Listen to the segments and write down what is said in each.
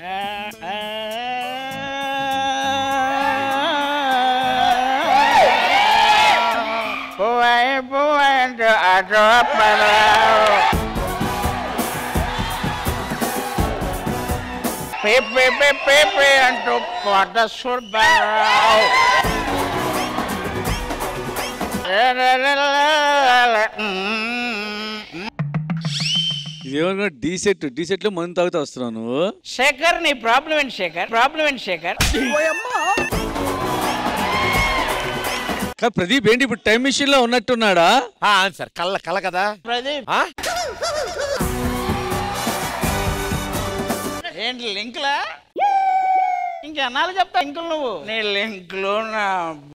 పోయి పోయి అటు పడావు పేపే పేపే అంటూ కొత్త సుర్బారావు ఇదేమన్నా డీ సెట్ డీ సెట్ లో మందు తాగుతూ వస్తున్నావు నువ్వు శేఖర్ నీ ప్రాబ్లం ఏంటి శేఖర్ ప్రాబ్లం ఏంటి శేఖర్ కానీ ప్రదీప్ ఏంటి ఇప్పుడు టైం మిషన్ లో ఉన్నట్టున్నాడా ఆ, అవును సార్ కళ్ళ కళ్ళ కదా ప్రదీప్ ఆ? ఏంటి లింక్లా ఇంకెన్నాళ్ళు చెప్తా లింకులు నువ్వు నీ లింకులు నా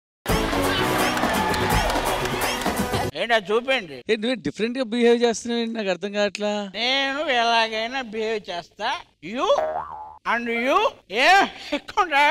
ఏంటి అది చూపండి ఏ నువ్వు డిఫరెంట్ గా బిహేవ్ చేస్తున్నావు ఏంటి? నాకు అర్థం కావట్లా నేను ఎలాగైనా బిహేవ్ చేస్తా యు అండ్ యు ఏ ఎక్కుంటా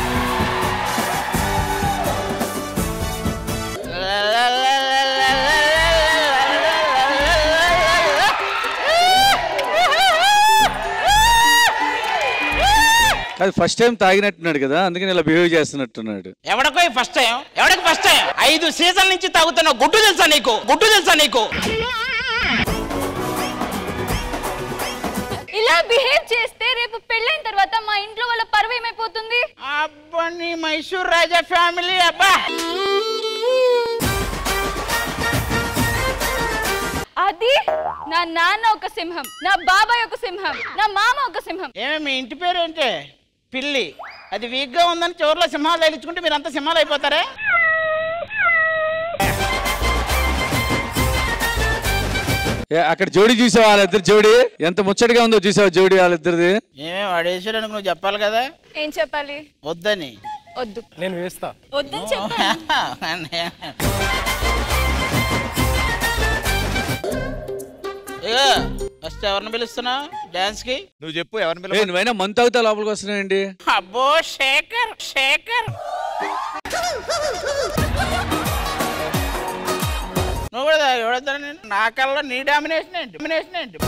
అది ఫస్ట్ టైం తాగినట్టున్నాడు కదా అందుకని ఇలా బిహేవ్ చేస్తున్నట్టున్నాడు ఎవడికో ఫస్ట్ టైం ఎవడికి ఫస్ట్ టైం ఐదు సీజన్ నుంచి తాగుతున్న గుడ్డు తెలుసా నీకు గుడ్డు తెలుసా నీకు ఇలా బిహేవ్ చేస్తే రేపు పెళ్ళైన తర్వాత మా ఇంట్లో వాళ్ళ పరువు ఏమైపోతుంది అబ్బా నీ మైసూర్ రాజా ఫ్యామిలీ అబ్బా అది నా నాన్న ఒక సింహం నా బాబాయ్ ఒక సింహం నా మామ ఒక సింహం ఏమే మీ ఇంటి పేరు ఏంటి పిల్లి అది వీక్ గా ఉందని చివరిలో సింహాలు తగిలించుకుంటే మీరు అంతా సింహాలు అయిపోతారే ఏ, అక్కడ జోడి చూసావా వాళ్ళిద్దరు జోడి ఎంత ముచ్చటగా ఉందో చూసావా జోడి వాళ్ళిద్దరిది ఏమే వాడేసాడని నువ్వు చెప్పాలి కదా ఏం చెప్పాలి వద్దని వద్దు నేను వేస్తా వద్దని చెప్పాలి ఇగో ఫస్ట్ ఎవరిని పిలుస్తున్నావు డాన్స్ కి నువ్వు చెప్పు ఎవరిని ఏ పిలవ నువ్వైనా మందు తాగుతా లోపలికి వస్తున్నాయండి అబ్బో శేఖర్ శేఖర్ నువ్వు కూడా తాగు, ఎవడొద్దని నేను? నా కళ్ళలో నీ డామినేషన్ ఏంటి డామినేషన్ ఏంటి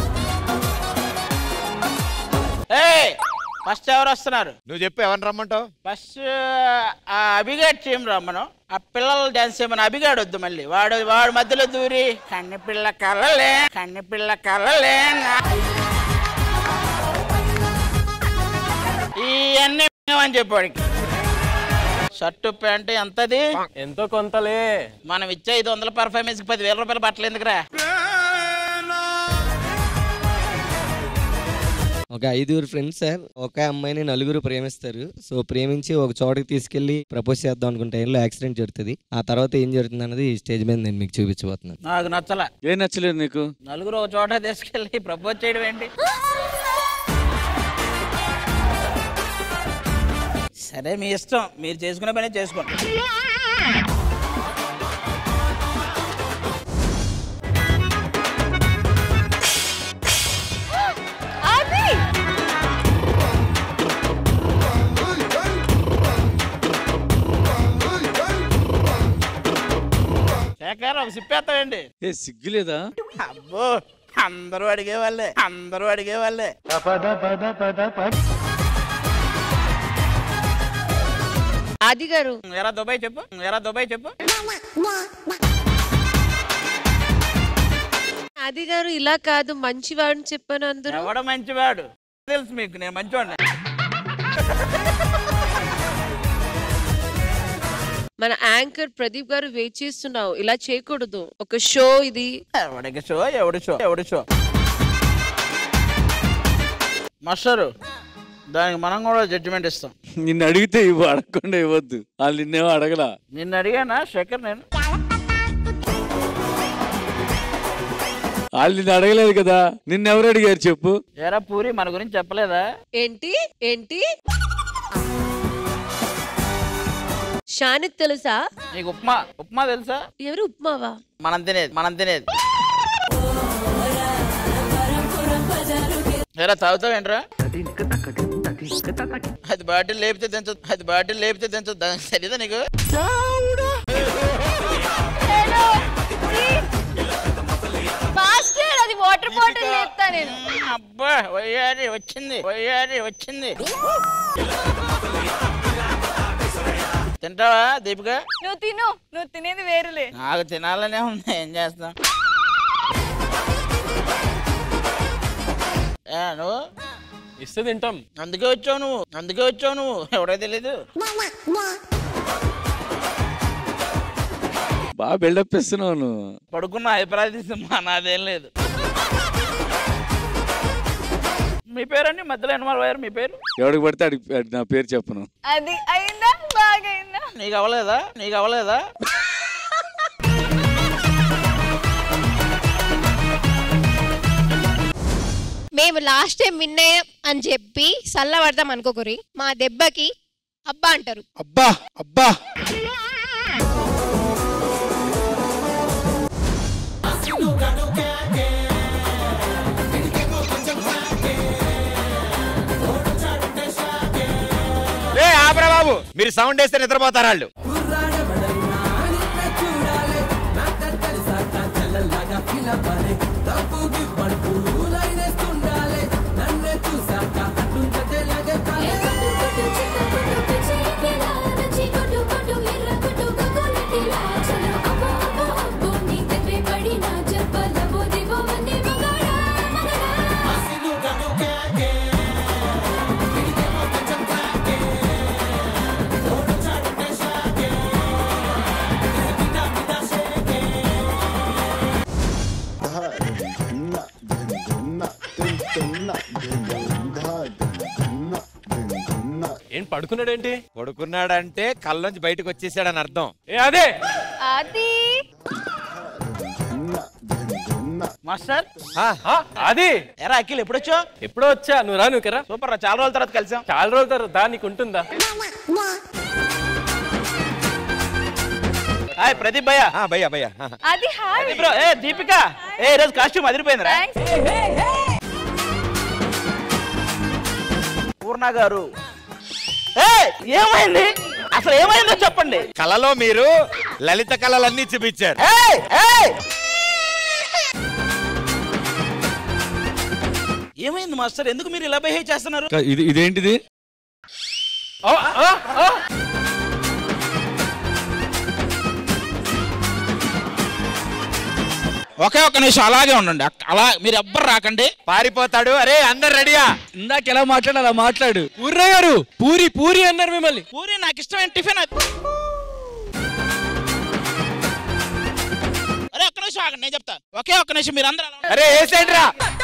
ఏయ్ ఫస్ట్ ఎవరు వస్తున్నారు నువ్వు చెప్పు ఎవరిని రమ్మంటావు ఫస్ట్ ఆ అభిగాడ్ టీం రమ్మను ఆ పిల్లలు డాన్స్ చేయమని అభిగాడు వద్దు మళ్ళీ వాడు వాడు మధ్యలో దూరి కన్ని పిల్ల కలలే కన్ని పిల్ల కలలే నా- ఇవన్నీ అని చెప్పాడికి షర్టు ప్యాంటు ఎంతది ఎంతో కొంతలే మనం ఇచ్చే ఐదు వందల పర్ఫార్మెన్స్ కి పదివేల రూపాయలు బట్టలు ఎందుకురా ఒక ఐదుగురు ఫ్రెండ్స్ సార్ ఒక అమ్మాయిని నలుగురు ప్రేమిస్తారు సో ప్రేమించి ఒక చోటకి తీసుకెళ్లి ప్రపోజ్ చేద్దాం అనుకుంటే టైంలో యాక్సిడెంట్ జరుగుతుంది ఆ తర్వాత ఏం జరుగుతుంది అన్నది ఈ స్టేజ్ మీద నేను మీకు చూపించబోతున్నాను నాకు నచ్చల ఏం నచ్చలేదు నీకు నలుగురు ఒక చోట తీసుకెళ్ళి ప్రపోజ్ చేయడం ఏంటి సరే మీ ఇష్టం మీరు చేసుకునే పని చేసుకోండి అది శేఖర్ ఒక సిప్పేస్తామండి ఏ సిగ్గులేదా అబ్బో అందరూ అడిగే వాళ్ళే అందరూ అడిగే వాళ్ళే ఆది గారు ఎరా దుబాయ్ చెప్పు ఎరా దుబాయ్ చెప్పు ఆది గారు ఇలా కాదు మంచివాడిని చెప్పాను అందరూ ఎవడ మంచివాడు తెలుసు మీకు నేను మంచివాడిని మన యాంకర్ ప్రదీప్ గారు వెయిట్ చేస్తున్నావు ఇలా చేయకూడదు ఒక షో ఇది ఎవడికి షో ఎవడి షో ఎవడి షో మాస్టరు దానికి మనం కూడా జడ్జిమెంట్ ఇస్తాం నిన్ను అడిగితే ఇవ్వు అడగకుండా ఇవ్వద్దు వాళ్ళు నిన్నేమో అడగలా నిన్ను అడిగానా శేఖర్ నేను వాళ్ళు నిన్ను అడగలేదు కదా నిన్నెవరు అడిగారు చెప్పు ఎరా పూరి మన గురించి చెప్పలేదా ఏంటి ఏంటి షానిత్ తెలుసా నీకు ఉప్మా ఉప్మా తెలుసా ఎవరు ఉప్మావా మనం తినేది మనం తినేది ఎరా తాగుతావు ఏంట్రా అది బాటిల్ లేపితే తెంచు అది బాటిల్ లేపితే తెంచు దానికి తెలీదా నీకు మాస్టర్ అది వాటర్ బాటిల్ లేపుతా నేను ఉమ్, అబ్బా వయ్యారి వచ్చింది వయ్యారి వచ్చింది తింటావా దీపిక నువ్వు తిను నువ్వు తినేది వేరులే నాకు తినాలనే ఉంది ఏం చేస్తాం ఏ నువ్వు ఇస్తే తింటాం అందుకే వచ్చావు నువ్వు అందుకే వచ్చావు నువ్వు ఎవడో తెలీదు బాగా బిల్డప్ ఇస్తున్నావు నువ్వు పడుకున్న అభిప్రాయం మా నాదేం లేదు మీ పేరండి మధ్యలో ఎనమాల పోయారు మీ పేరు ఎవడికి పడితే అడిగి అడి- నా పేరు చెప్పను అది అయిందా బాగా అయిందా నీకు అవ్వలేదా నీకు అవ్వలేదా మేము లాస్ట్ టైం విన్ అయ్యాం అని చెప్పి చల్లబడదాం అనుకోకరి మా దెబ్బకి అబ్బా అంటారు అబ్బా అబ్బా ఏ ఆపరా బాబు మీరు సౌండ్ వేస్తే నిద్రపోతారు వాళ్ళు ఏం పడుకున్నాడేంటి పడుకున్నాడంటే కళ్ళలోంచి బయటకు వచ్చేసాడని అర్థం ఏ అదే అది మాస్టర్ ఆ, ఆ, అది ఎరా అఖిల్ ఎప్పుడు వచ్చావు ఎప్పుడో వచ్చా నువ్వు రా నువ్వు కరా సూపర్ రా చాలా రోజుల తర్వాత కలిసాం చాలా రోజుల తర్వాత దా నీకు ఉంటుందా హాయ్ ప్రదీప్ భయ్య ఆ, భయ్యా భయ్యా ఆ. అది హాయ్ బ్రో ఏ దీపిక ఏ ఈరోజు కాస్ట్యూమ్ అదిరిపోయిందిరా థ్యాంక్స్ పూర్ణ గారు ఏ ఏమైంది అసలు ఏమైందో చెప్పండి కళలో మీరు లలిత కళలన్నీ చూపించారు ఏయ్, ఏయ్! ఏమైంది మాస్టర్ ఎందుకు మీరు ఇలా బిహేవ్ చేస్తున్నారు క- ఇది ఇదేంటిది ఆ, ఆ, ఆ. ఒకే ఒక్క నిమిషం అలాగే ఉండండి అక్క- అలా మీరు ఎవ్వరు రాకండి పారిపోతాడు అరే అందరు రెడీయా ఇందాక ఎలా మాట్లాడు అలా మాట్లాడు పూర్ణ గారు పూరి పూరి అన్నారు మిమ్మల్ని పూరి నాకు ఇష్టమైన టిఫిన్ అది. అరే ఒక్క నిమిషం ఆగండి నేను చెప్తా ఒకే ఒక్క నిమిషం మీరు అందరూ అలా ఉండండి. అరే వేసేయండి రా